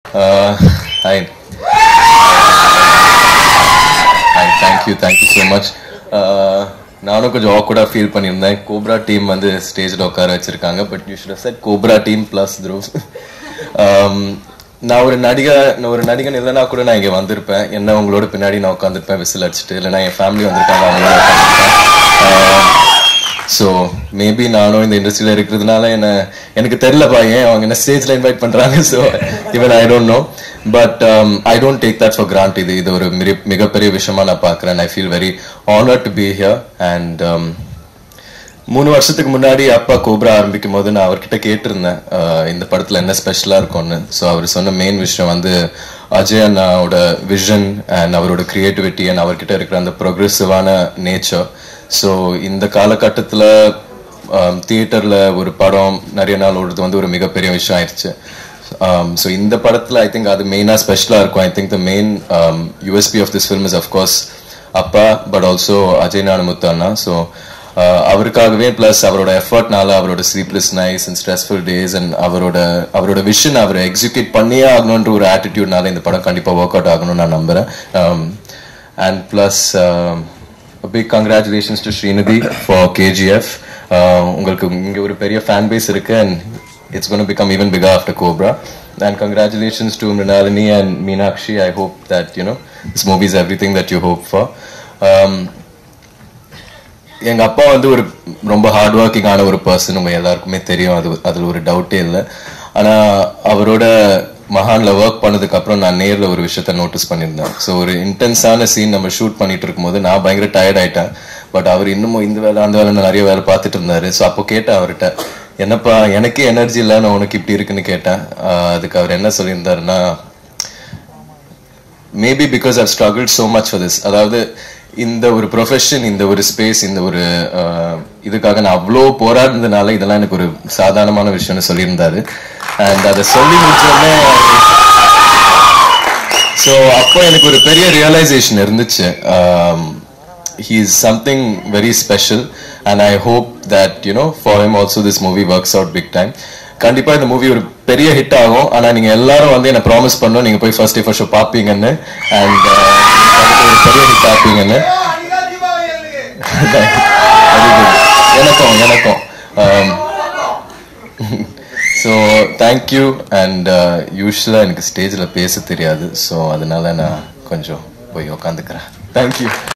Hi hi thank you thank you so much நானும் கொஞ்சம் ஆக்வர்டாக ஃபீல் பண்ணியிருந்தேன் கோப்ரா டீம் வந்து ஸ்டேஜில் உட்கார வச்சிருக்காங்க but you should set Cobra team plus த்ரூஸ் நான் ஒரு நடிகை நான் ஒரு நடிகன் இல்லைனா கூட நான் இங்கே வந்திருப்பேன் என்ன உங்களோட பின்னாடி நான் உட்காந்துருப்பேன் விசில் அடிச்சுட்டு இல்லைனா என் ஃபேமிலி வந்திருக்காங்க அவங்களோட உட்காந்துருப்பேன் ஸோ மேபி நானும் இந்த இண்டஸ்ட்ரியில் இருக்கிறதுனால என்ன எனக்கு தெரிலப்பா ஏன் அவங்க என்ன ஸ்டேஜில் இன்வைட் பண்ணுறாங்க so even I don't know but I don't take that for granted இது இது ஒரு மிரி- மிகப்பெரிய விஷயமா நான் பார்க்குறேன் I feel very honour to be here and மூணு வருஷத்துக்கு முன்னாடி அப்பா கோப்ரா ஆரம்பிக்கும் போது நான் அவர்கிட்ட கேட்டிருந்தேன் அஹ், இந்த படத்துல என்ன ஸ்பெஷலா இருக்கும்னு ஸோ அவர் சொன்ன மெயின் விஷயம் வந்து அஜய் அண்ணாவோட விஷன் அண்ட் அவரோட கிரியேட்டிவிட்டி அண்ட் அவர்கிட்ட இருக்கிற அந்த ப்ரொக்ரெசிவான நேச்சர் ஸோ இந்த காலகட்டத்தில் தியேட்டர்ல ஒரு படம் நிறைய நாள் ஓடுறது வந்து ஒரு மிகப்பெரிய விஷயம் ஆயிடுச்சு ஸோ இந்த படத்தில் ஐ திங்க் அது மெயினாக ஸ்பெஷலாக இருக்கும் I think the main USP of this film is of course அப்பா பட் ஆல்சோ அஜய் நானுமுத்து அண்ணா ஸோ அவருக்காகவே ப்ளஸ் அவரோட எஃபர்ட்னால அவரோட sleepless nights and stressful days and அவரோட அவரோட விஷன் அவர் எக்ஸிக்யூட் பண்ணியே ஆகணுன்ற ஒரு ஆட்டிடியூட்னால இந்த படம் கண்டிப்பாக ஒர்க் அவுட் ஆகணும்னு நான் நம்புறேன் and plus big congratulations to Srinidhi for KGF உங்களுக்கு இங்கே ஒரு பெரிய ஃபேன் பேஸ் இருக்கு and it's gonna become even bigger after Cobra and congratulations to Mrinalini and Meenakshi I hope that you know this movie is everything that you hope for எங்க அப்பா வந்து ஒரு ரொம்ப ஹார்ட் ஒர்க்கிங்கான ஒரு பர்சன் உங்க எல்லாருக்குமே தெரியும் அது அதுல ஒரு டவுட்டே இல்லை ஆனா அவரோட மகான்ல ஒர்க் பண்ணதுக்கு அப்புறம் நான் நேர்ல ஒரு விஷயத்த நோட்டீஸ் பண்ணியிருந்தேன் ஸோ ஒரு இன்டென்ஸான சீன் நம்ம ஷூட் பண்ணிட்டு இருக்கும்போது நான் பயங்கர டயர்ட் ஆயிட்டேன் பட் அவர் இன்னமும் இந்த வேலை அந்த வேலை நிறைய வேலை பார்த்துட்டு இருந்தாரு ஸோ அப்போ கேட்டேன் அவர்கிட்ட என்னப்பா எனக்கே எனர்ஜி இல்லை நான் உனக்கு இப்படி இருக்குன்னு கேட்டேன் ஆஹ் அதுக்கு அவர் என்ன சொல்லியிருந்தாருன்னா maybe because I've struggle so much for this அதாவது இந்த ஒரு ப்ரொஃபஷன் இந்த ஒரு ஸ்பேஸ் இந்த ஒரு அஹ், இதுக்காக நான் அவ்வளோ போராடினதுனால இதெல்லாம் எனக்கு ஒரு சாதாரணமான விஷயம்னு சொல்லியிருந்தாரு அண்ட் அதை சொல்லி முடிச்சோடனே ஸோ அப்போ எனக்கு ஒரு பெரிய ரியலைசேஷன் இருந்துச்சு he is something very special and I hope that you know for him also this movie works out big time கண்டிப்பா இந்த மூவி ஒரு பெரிய ஹிட் ஆகும் ஆனா நீங்க எல்லாரும் வந்து என்ன ப்ராமிஸ் பண்ணணும் நீங்க போய் ஃபர்ஸ்ட் டே ஃபர்ஸ்ட் ஷோ பாப்பீங்கன்னு அண்ட் ஒரு பெரிய ஹிட் ஆப்பீங்கன்னு Very good. எனக்கும் எனக்கும் ஸோ தேங்க்யூ அண்ட் யூஸ்வலாக எனக்கு ஸ்டேஜில் பேச தெரியாது ஸோ அதனால நான் கொஞ்சம் போய் உக்காந்துக்கிறேன் தேங்க்யூ